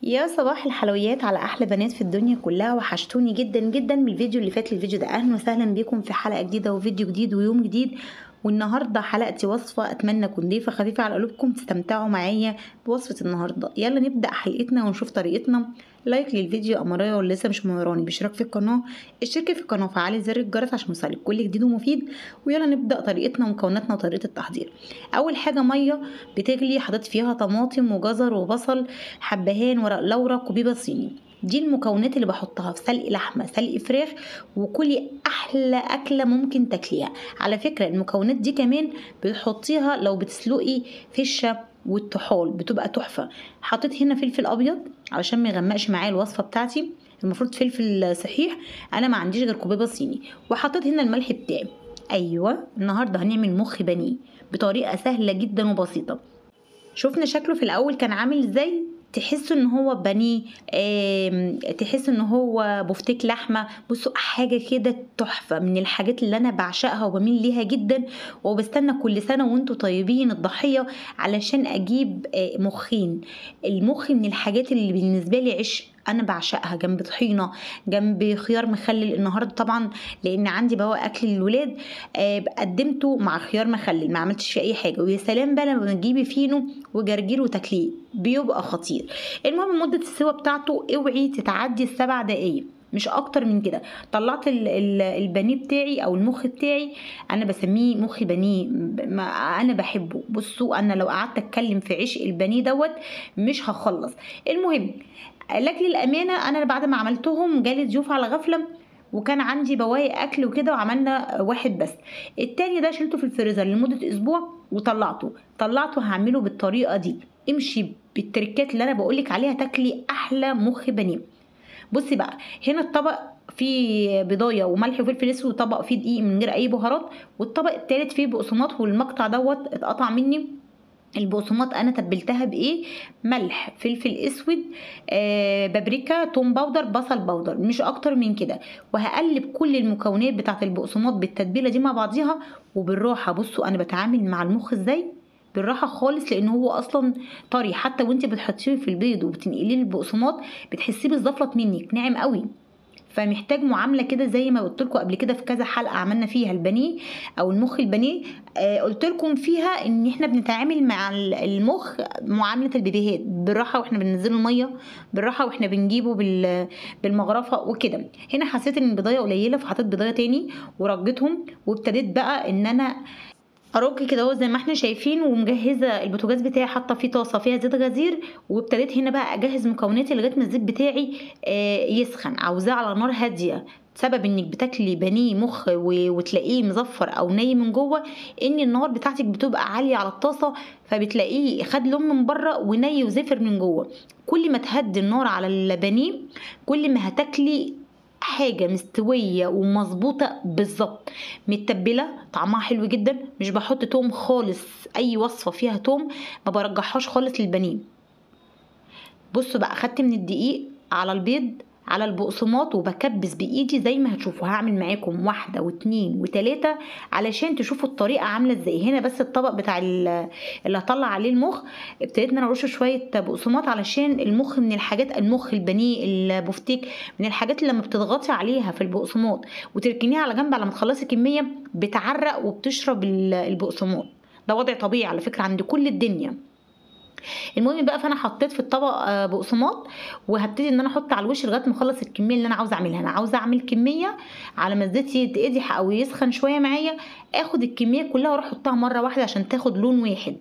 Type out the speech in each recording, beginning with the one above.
يا صباح الحلويات على احلى بنات في الدنيا كلها وحشتوني جدا جدا من الفيديو اللي فات للفيديو ده اهلا وسهلا بيكم في حلقه جديده وفيديو جديد ويوم جديد والنهارده حلقتي وصفه اتمنى تكون ضيفه خفيفه على قلوبكم تستمتعوا معايا بوصفه النهارده يلا نبدا حلقتنا ونشوف طريقتنا لايك للفيديو امرايا واللي لسه مش منوراني باشتراك في القناه اشتركي في القناه وفعلي زر الجرس عشان يوصلك كل جديد ومفيد ويلا نبدا طريقتنا ومكوناتنا وطريقه التحضير اول حاجه ميه بتغلي حطيت فيها طماطم وجزر وبصل حبهان ورق لورا كوبيبه صيني دي المكونات اللي بحطها في سلق لحمه سلق فراخ وكلي احلى اكله ممكن تاكليها على فكره المكونات دي كمان بتحطيها لو بتسلقي فشه والطحال بتبقى تحفه حطيت هنا فلفل ابيض علشان ما يغمقش معايا الوصفه بتاعتي المفروض فلفل صحيح انا ما عنديش غير كوبيبه صيني وحطيت هنا الملح بتاعي ايوه النهارده هنعمل مخ بانيه بطريقه سهله جدا وبسيطه شفنا شكله في الاول كان عامل ازاي تحسوا ان هو بانيه تحسوا ان هو بفتيك لحمه بصوا حاجه كده تحفه من الحاجات اللي انا بعشقها وبميل ليها جدا وبستنى كل سنه وانتم طيبين الضحيه علشان اجيب مخين المخ من الحاجات اللي بالنسبه لي عشق انا بعشقها جنب طحينه جنب خيار مخلل النهارده طبعا لان عندي بواقي اكل للولاد آه قدمته مع خيار مخلل ما عملتش فيه اي حاجه ويا سلام بقى لما تجيبي فينو وجرجير وتاكليه بيبقى خطير المهم مده السوا بتاعته اوعي تتعدي السبع دقايق مش اكتر من كده طلعت ال ال البانيه بتاعي او المخ بتاعي انا بسميه مخ بانيه ما انا بحبه بصوا انا لو قعدت اتكلم في عشق البانيه دوت مش هخلص المهم لك للامانه انا بعد ما عملتهم جالي ضيوف على غفله وكان عندي بواقي اكل وكده وعملنا واحد بس التاني ده شلته في الفريزر لمده اسبوع وطلعته طلعته هعمله بالطريقه دي امشي بالتركات اللي انا بقولك عليها تاكلي احلى مخ بانيه بصي بقى هنا الطبق فيه بضايه وملح وفلفل اسود وطبق فيه دقيق من غير اي بهارات والطبق التالت فيه بقسماط والمقطع دوت اتقطع مني البقسماط انا تبلتها بايه ملح فلفل اسود آه بابريكا توم باودر بصل باودر مش اكتر من كده وهقلب كل المكونات بتاعه البقسماط بالتتبيله دي مع بعضيها وبالراحه بصوا انا بتعامل مع المخ ازاي بالراحه خالص لان هو اصلا طري حتى وانت بتحطيه في البيض وبتنقليه البقسماط بتحسيه بالزفلط منك ناعم قوي فمحتاج معامله كده زي ما قلت لكم قبل كده في كذا حلقه عملنا فيها البانيه او المخ البانيه آه قلت لكم فيها ان احنا بنتعامل مع المخ معامله البيبيهات بالراحه واحنا بننزله الميه بالراحه واحنا بنجيبه بالمغرفه وكده هنا حسيت ان البضايه قليله فحطيت بضايه تاني ورجيتهم وابتديت بقى ان انا ارج كده اهو زي ما احنا شايفين ومجهزه البوتاجاز بتاعي حاطه فيه طاسه فيها زيت غزير وابتديت هنا بقى اجهز مكوناتي لغايه ما الزيت بتاعي آه يسخن عاوزاه على نار هاديه سبب انك بتاكلي بانيه مخ وتلاقيه مزفر او ني من جوه ان النار بتاعتك بتبقى عاليه على الطاسه فبتلاقيه خد لون من بره وني وزفر من جوه كل ما تهدي النار على البانيه كل ما هتاكلي حاجه مستويه ومظبوطه بالظبط متبله طعمها حلو جدا مش بحط توم خالص اي وصفه فيها توم ما برجحهاش خالص للبانيه بصوا بقى خدت من الدقيق على البيض على البقسماط وبكبس بايدي زي ما هتشوفوا هعمل معاكم واحده واتنين وتلاته علشان تشوفوا الطريقه عامله ازاي هنا بس الطبق بتاع اللي هطلع عليه المخ ابتديت ان انا ارش شويه بقسماط علشان المخ من الحاجات المخ البانيه البفتيك من الحاجات اللي لما بتضغطي عليها في البقسماط وتركنيها على جنب على ما تخلصي كميه بتعرق وبتشرب البقسماط ده وضع طبيعي على فكره عند كل الدنيا المهم بقى فانا حطيت في الطبق بقسماط وهبتدي ان انا احط على الوش لغايه ما اخلص الكميه اللي انا عاوزه اعملها انا عاوزه اعمل كميه على ما الزيت يتقدح او يسخن شويه معايا اخد الكميه كلها واروح احطها مره واحده عشان تاخد لون واحد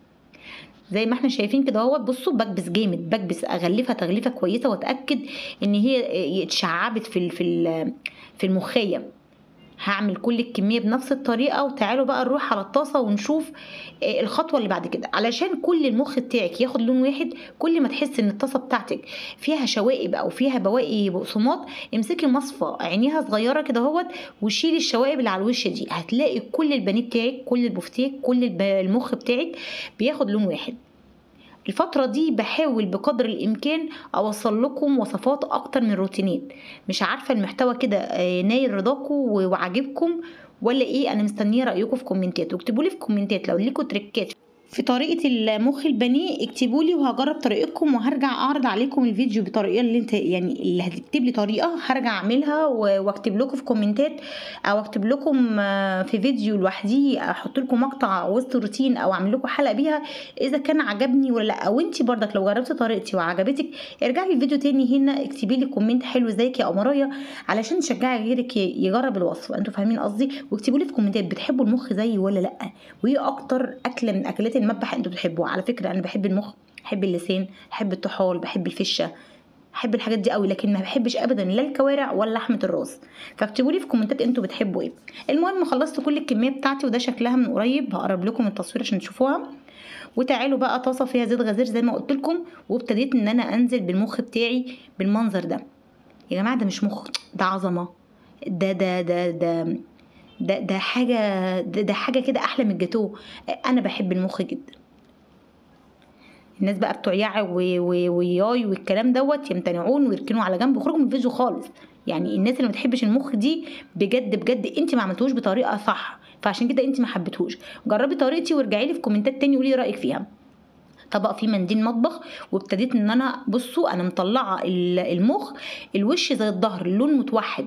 زي ما احنا شايفين كده اهوت بصوا بكبس جامد بكبس اغلفها تغليفه كويسه واتاكد ان هي اتشعبت في في في المخيه هعمل كل الكميه بنفس الطريقه وتعالوا بقى نروح على الطاسه ونشوف الخطوه اللي بعد كده علشان كل المخ بتاعك ياخد لون واحد كل ما تحس ان الطاسه بتاعتك فيها شوائب او فيها بواقي بقسماط امسكي مصفى عينيها صغيره كده اهوت وشيلي الشوائب اللي على الوش دي هتلاقي كل البانيه بتاعك كل البفتيك كل المخ بتاعك بياخد لون واحد الفترة دي بحاول بقدر الإمكان أوصل لكم وصفات أكتر من روتينات مش عارفة المحتوى كده نايل رضاكم وعاجبكم ولا إيه أنا مستنية رأيكم في كومنتات واكتبوا لي في كومنتات لو ليكوا تريكات في طريقة المخ البانيه اكتبوا لي وهجرب طريقتكم وهرجع اعرض عليكم الفيديو بالطريقة اللي انت يعني اللي هتكتب لي طريقة هرجع اعملها و- واكتب لكم في كومنتات او اكتب لكم آه، في فيديو لوحديه احط لكم مقطع وسط روتين او اعمل لكم حلقة بيها اذا كان عجبني ولا لا او انت برضك لو جربتي طريقتي وعجبتك ارجعي لي الفيديو تاني هنا اكتبي لي كومنت حلو زيك يا قمرية علشان تشجعي غيرك ي- يجرب الوصفة انتوا فاهمين قصدي واكتبوا لي في كومنتات بتحبوا المخ زيي ولا لا وايه اكتر اكله من اكلات المذبح انتوا بتحبوها على فكره انا بحب المخ بحب اللسان بحب الطحال بحب الفشه بحب الحاجات دي قوي لكن ما بحبش ابدا لا الكوارع ولا لحمه الراس فاكتبوا لي في كومنتات انتوا بتحبوا ايه المهم خلصت كل الكميه بتاعتي وده شكلها من قريب هقرب لكم التصوير عشان تشوفوها وتعالوا بقى طاسه فيها زيت غزير زي ما قلت لكم وابتديت ان انا انزل بالمخ بتاعي بالمنظر ده يا جماعه ده مش مخ ده عظمه ده ده ده ده ده ده حاجه ده, ده حاجه كده احلى من الجاتوه انا بحب المخ جدا الناس بقى بتوع يعي و- و- وياي والكلام دوت يمتنعون ويركنوا على جنب ويخرجوا من الفيديو خالص يعني الناس اللي ما بتحبش المخ دي بجد بجد انت ما عملتوش بطريقه صح فعشان كده انت ما حبيتهوش جربي طريقتي وارجعي لي في كومنتات تاني وقولي رايك فيها طبق فيه منديل مطبخ وابتديت ان انا بصوا انا مطلعه ال- المخ الوش زي الظهر اللون متوحد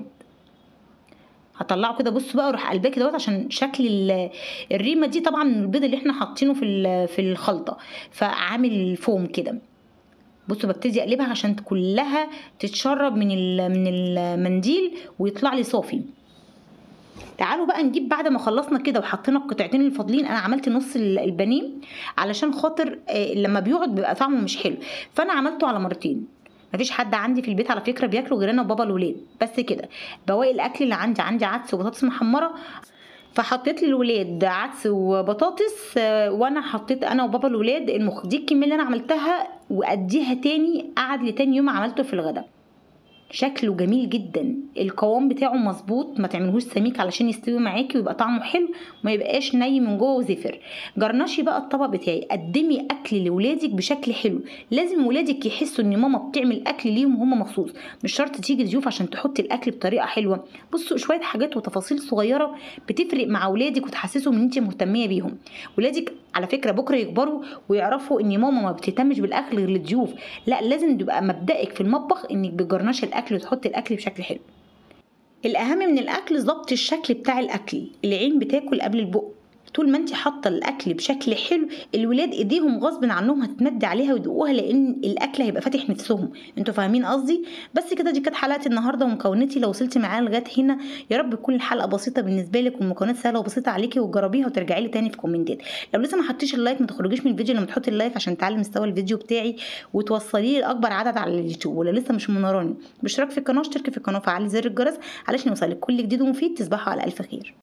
هطلعه كده بصوا بقى اروح قلباه كده دوت عشان شكل ال- الريمه دي طبعا من البيض اللي احنا حاطينه في ال- في الخلطه فعامل فوم كده بصوا ببتدي اقلبها عشان كلها تتشرب من ال- من المنديل ويطلع لي صافي تعالوا بقى نجيب بعد ما خلصنا كده وحطينا القطعتين الفاضلين انا عملت نص ال- البانيه علشان خاطر آه، لما بيقعد بيبقى طعمه مش حلو فانا عملته على مرتين مفيش حد عندي في البيت على فكره بياكله غير انا وبابا الولاد بس كده بواقي الاكل اللي عندي عندي عدس وبطاطس محمره فحطيت للولاد عدس وبطاطس آه، وانا حطيت انا وبابا الولاد المخ دي الكميه اللي انا عملتها واديها تاني قعد لتاني يوم عملته في الغدا شكله جميل جدا القوام بتاعه مظبوط ما تعملهوش سميك علشان يستوي معاكي ويبقى طعمه حلو وما يبقاش ني من جوه وزفر جرنشي بقى الطبق بتاعي قدمي اكل لولادك بشكل حلو لازم ولادك يحسوا ان ماما بتعمل اكل ليهم هم مخصوص مش شرط تيجي ضيوف عشان تحطي الاكل بطريقه حلوه بصوا شويه حاجات وتفاصيل صغيره بتفرق مع ولادك وتحسسهم ان انت مهتميه بيهم ولادك على فكره بكره يكبروا ويعرفوا ان ماما ما بتهتمش بالاكل غير للضيوف لا لازم تبقى مبدئك في المطبخ انك بتجرنشي الاكل وتحطي الاكل بشكل حلو الاهم من الاكل ظبط الشكل بتاع الاكل العين بتاكل قبل البق طول ما انت حاطه الاكل بشكل حلو الولاد ايديهم غصب عنهم هتمد عليها ويدوقوها لان الاكل هيبقى فاتح نفسهم انتوا فاهمين قصدي بس كده دي كانت حلقه النهارده ومكوناتي لو وصلتي معايا لغايه هنا يا رب تكون الحلقه بسيطه بالنسبه لك والمكونات سهله وبسيطه عليكي وتجربيها وترجعي لي تاني في كومنتات لو لسه ما حطيتش اللايك ما تخرجيش من الفيديو لما تحطي اللايك عشان تعلي مستوى الفيديو بتاعي وتوصليه لاكبر عدد على اليوتيوب ولو لسه مش منوراني باشتراك في القناه اشتركي في القناه وفعلي زر الجرس علشان يوصلك كل جديد ومفيد تصبحوا على الف خير